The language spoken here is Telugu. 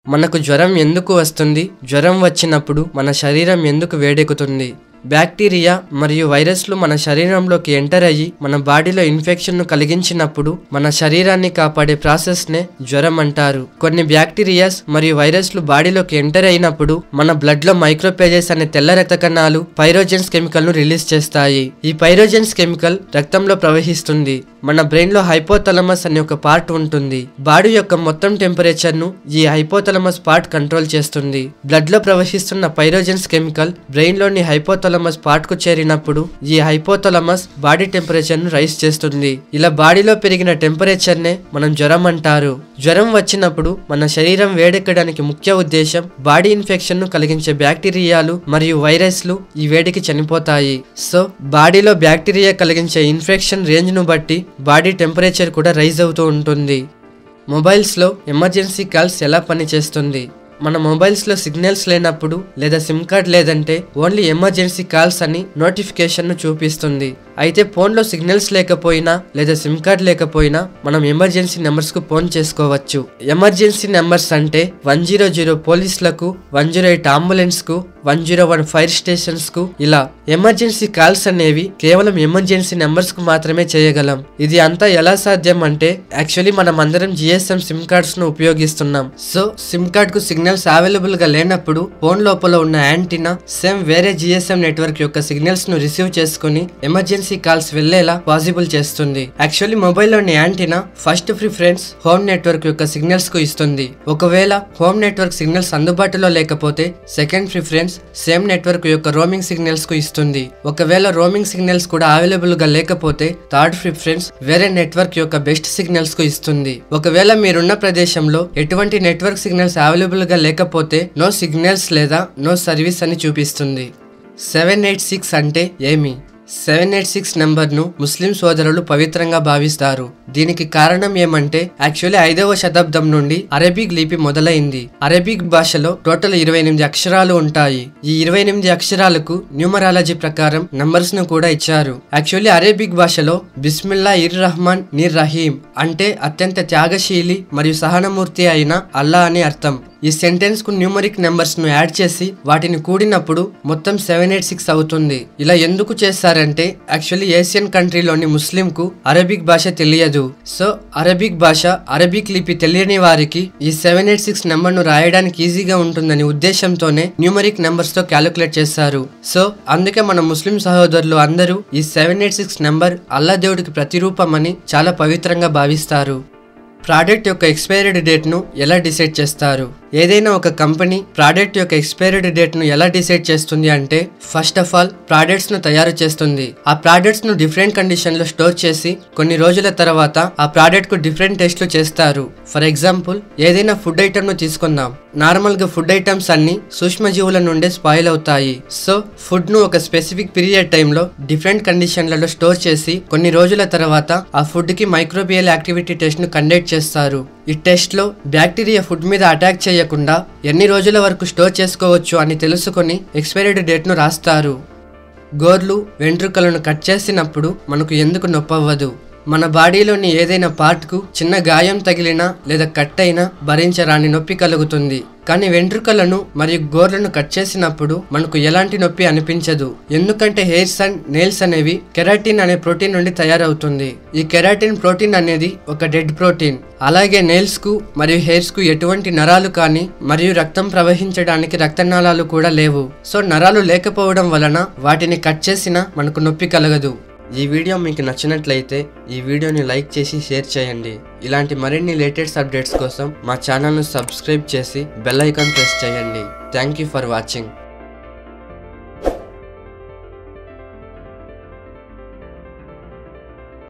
మనకు జ్వరం ఎందుకు వస్తుంది జ్వరం వచ్చినప్పుడు మన శరీరం ఎందుకు వేడెక్కుతుంది బ్యాక్టీరియా మరియు వైరస్లు మన శరీరంలోకి ఎంటర్ అయ్యి మన బాడీలో ఇన్ఫెక్షన్ను కలిగించినప్పుడు మన శరీరాన్ని కాపాడే ప్రాసెస్నే జ్వరం అంటారు కొన్ని బ్యాక్టీరియాస్ మరియు వైరస్లు బాడీలోకి ఎంటర్ అయినప్పుడు మన బ్లడ్ లో మైక్రోపేజెస్ అనే తెల్ల రక్త కణాలు పైరోజెన్స్ కెమికల్ ను రిలీజ్ చేస్తాయి ఈ పైరోజెన్స్ కెమికల్ రక్తంలో ప్రవహిస్తుంది మన బ్రెయిన్ లో హైపోథలమస్ అనే ఒక పార్ట్ ఉంటుంది బాడీ యొక్క మొత్తం టెంపరేచర్ ను ఈ హైపోథలమస్ పార్ట్ కంట్రోల్ చేస్తుంది బ్లడ్ లో ప్రవహిస్తున్న పైరోజెన్స్ కెమికల్ బ్రెయిన్ లోని హైపోథలమస్ పార్ట్ కు చేరినప్పుడు ఈ హైపోథలమస్ బాడీ టెంపరేచర్ ను రైస్ చేస్తుంది ఇలా బాడీలో పెరిగిన టెంపరేచర్ నే మనం జ్వరం అంటారు జ్వరం వచ్చినప్పుడు మన శరీరం వేడెక్కడానికి ముఖ్య ఉద్దేశం బాడీ ఇన్ఫెక్షన్ ను కలిగించే బ్యాక్టీరియాలు మరియు వైరస్లు ఈ వేడికి చనిపోతాయి సో బాడీలో బ్యాక్టీరియా కలిగించే ఇన్ఫెక్షన్ రేంజ్ ను బట్టి బాడీ టెంపరేచర్ కూడా రైజ్ అవుతూ ఉంటుంది మొబైల్స్లో ఎమర్జెన్సీ కాల్స్ ఎలా పనిచేస్తుంది మన మొబైల్స్లో సిగ్నల్స్ లేనప్పుడు లేదా సిమ్ కార్డ్ లేదంటే ఓన్లీ ఎమర్జెన్సీ కాల్స్ అని నోటిఫికేషన్ను చూపిస్తుంది అయితే ఫోన్లో సిగ్నల్స్ లేకపోయినా లేదా సిమ్ కార్డ్ లేకపోయినా మనం ఎమర్జెన్సీ నెంబర్స్కు ఫోన్ చేసుకోవచ్చు ఎమర్జెన్సీ నెంబర్స్ అంటే వన్ జీరో జీరో పోలీసులకు వన్ జీరో ఎయిట్ అంబులెన్స్కు వన్ జీరో వన్ ఫైర్ స్టేషన్స్కు ఇలా ఎమర్జెన్సీ కాల్స్ అనేవి కేవలం ఎమర్జెన్సీ నెంబర్స్కు మాత్రమే చేయగలం ఇది అంతా ఎలా సాధ్యం అంటే యాక్చువల్లీ మనం అందరం జిఎస్ఎం సిమ్ కార్డ్స్ ను ఉపయోగిస్తున్నాం సో సిమ్ కార్డ్ కు సిగ్నల్స్ అవైలబుల్ గా లేనప్పుడు ఫోన్ లోపల ఉన్న యాంటీనా సేమ్ వేరే జిఎస్ఎం నెట్వర్క్ యొక్క సిగ్నల్స్ ను రిసీవ్ చేసుకుని ఎమర్జెన్సీ కాల్స్ వెళ్లేలా పాసిబుల్ చేస్తుంది యాక్చువల్లీ మొబైల్లోని antenna first preference home network యొక్క సిగ్నల్స్ కు ఇస్తుంది ఒకవేళ హోమ్ నెట్వర్క్ సిగ్నల్స్ అందుబాటులో లేకపోతే సెకండ్ ప్రిఫరెన్స్ సేమ్ నెట్వర్క్ యొక్క రోమింగ్ సిగ్నల్స్ కు ఇస్తుంది ఒకవేళ రోమింగ్ సిగ్నల్స్ కూడా అవైలబుల్ గా లేకపోతే థర్డ్ ప్రిఫరెన్స్ వేరే నెట్వర్క్ యొక్క బెస్ట్ సిగ్నల్స్ కు ఇస్తుంది ఒకవేళ మీరున్న ప్రదేశంలో ఎటువంటి నెట్వర్క్ సిగ్నల్స్ అవైలబుల్ గా లేకపోతే నో సిగ్నల్స్ లేదా నో సర్వీస్ అని చూపిస్తుంది సెవెన్ ఎయిట్ సిక్స్ అంటే ఏమి సెవెన్ ఎయిట్ సిక్స్ నంబర్ను ముస్లిం సోదరులు పవిత్రంగా భావిస్తారు దీనికి కారణం ఏమంటే యాక్చువల్లీ ఐదవ శతాబ్దం నుండి అరబిక్ లిపి మొదలైంది అరబిక్ భాషలో టోటల్ ఇరవై ఎనిమిది అక్షరాలు ఉంటాయి ఈ ఇరవై ఎనిమిది అక్షరాలకు న్యూమరాలజీ ప్రకారం నంబర్స్ ను కూడా ఇచ్చారు యాక్చువల్లీ అరేబిక్ భాషలో బిస్మిల్లా ఇర్ రహమాన్ నిర్ రహీం అంటే అత్యంత త్యాగశీలి మరియు సహనమూర్తి అయిన అల్లా అని అర్థం ఈ సెంటెన్స్ కు న్యూమరిక్ నెంబర్స్ ను యాడ్ చేసి వాటిని కూడినప్పుడు మొత్తం సెవెన్ ఎయిట్ సిక్స్ అవుతుంది ఇలా ఎందుకు చేస్తారంటే యాక్చువల్లీ ఏషియన్ కంట్రీలోని ముస్లిం కు అరబిక్ భాష తెలియదు సో అరబిక్ భాష అరబిక్ లిపి తెలియని వారికి ఈ సెవెన్ ఎయిట్ సిక్స్ నెంబర్ ను రాయడానికి ఈజీగా ఉంటుందని ఉద్దేశంతోనే న్యూమరిక్ నెంబర్స్ తో క్యాలిక్యులేట్ చేస్తారు సో అందుకే మన ముస్లిం సహోదరులు అందరూ ఈ seven eight six number Allah దేవుడికి ప్రతిరూపమని చాలా పవిత్రంగా భావిస్తారు ప్రోడక్ట్ యొక్క ఎక్స్పైరీ డేట్ను ఎలా డిసైడ్ చేస్తారు ఏదైనా ఒక కంపెనీ ప్రోడక్ట్ యొక్క ఎక్స్పైరీ డేట్ను ఎలా డిసైడ్ చేస్తుంది అంటే ఫస్ట్ ఆఫ్ ఆల్ ప్రోడక్ట్స్ను తయారు చేస్తుంది ఆ ప్రోడక్ట్స్ను డిఫరెంట్ కండిషన్లో స్టోర్ చేసి కొన్ని రోజుల తర్వాత ఆ ప్రోడక్ట్కు డిఫరెంట్ టెస్ట్లు చేస్తారు ఫర్ ఎగ్జాంపుల్ ఏదైనా ఫుడ్ ఐటమ్ను తీసుకుందాం నార్మల్గా ఫుడ్ ఐటమ్స్ అన్ని సూక్ష్మజీవుల నుండే స్పాయిల్ అవుతాయి సో ఫుడ్ను ఒక స్పెసిఫిక్ పీరియడ్ టైంలో డిఫరెంట్ కండిషన్లలో స్టోర్ చేసి కొన్ని రోజుల తర్వాత ఆ ఫుడ్కి మైక్రోబియల్ యాక్టివిటీ టెస్ట్ను కండక్ట్ చేస్తారు ఈ టెస్ట్లో బ్యాక్టీరియా ఫుడ్ మీద అటాక్ చేయకుండా ఎన్ని రోజుల వరకు స్టోర్ చేసుకోవచ్చు అని తెలుసుకొని ఎక్స్పైరీ డేట్ను రాస్తారు గోర్లు వెంట్రుకలను కట్ చేసినప్పుడు మనకు ఎందుకు నొప్పవ్వదు మన బాడీలోని ఏదైనా పార్ట్కు చిన్న గాయం తగిలినా లేదా కట్ అయినా భరించరాని నొప్పి కలుగుతుంది కానీ వెంట్రుకలను మరియు గోర్లను కట్ చేసినప్పుడు మనకు ఎలాంటి నొప్పి అనిపించదు ఎందుకంటే హెయిర్స్ అండ్ నెయిల్స్ అనేవి కెరాటిన్ అనే ప్రోటీన్ నుండి తయారవుతుంది ఈ కెరాటిన్ ప్రోటీన్ అనేది ఒక డెడ్ ప్రోటీన్ అలాగే నెయిల్స్ కు మరియు హెయిర్స్ కు ఎటువంటి నరాలు కానీ మరియు రక్తం ప్రవహించడానికి రక్తనాళాలు కూడా లేవు సో నరాలు లేకపోవడం వలన వాటిని కట్ చేసినా మనకు నొప్పి కలగదు ఈ వీడియో మీకు నచ్చినట్లయితే ఈ వీడియోని లైక్ చేసి షేర్ చేయండి ఇలాంటి మరిన్ని లేటెస్ట్ అప్డేట్స్ కోసం మా ఛానల్ను సబ్స్క్రైబ్ చేసి బెల్ ఐకాన్ ప్రెస్ చేయండి థ్యాంక్ యూ ఫర్ వాచింగ్